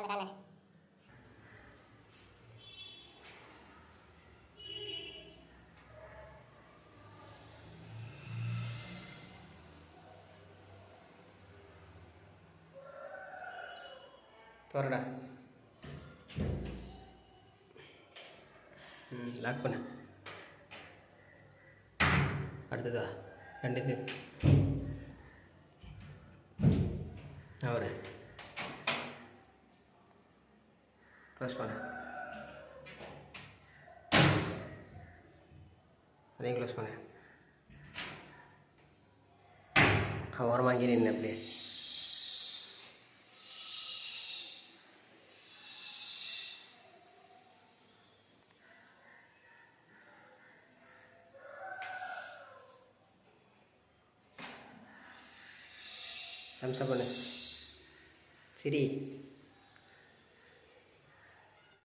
வந்துட்டானே திறடா ம் லாக் பண்ணு அடுத்ததா ரெண்டு இது அவரு க்ளோஸ் பண்ணு அதையும் க்ளோஸ் பண்ணு ஓரமாக அங்கேயே நின்று அப்படியே தம்ஸ் அப் பண்ணு சரி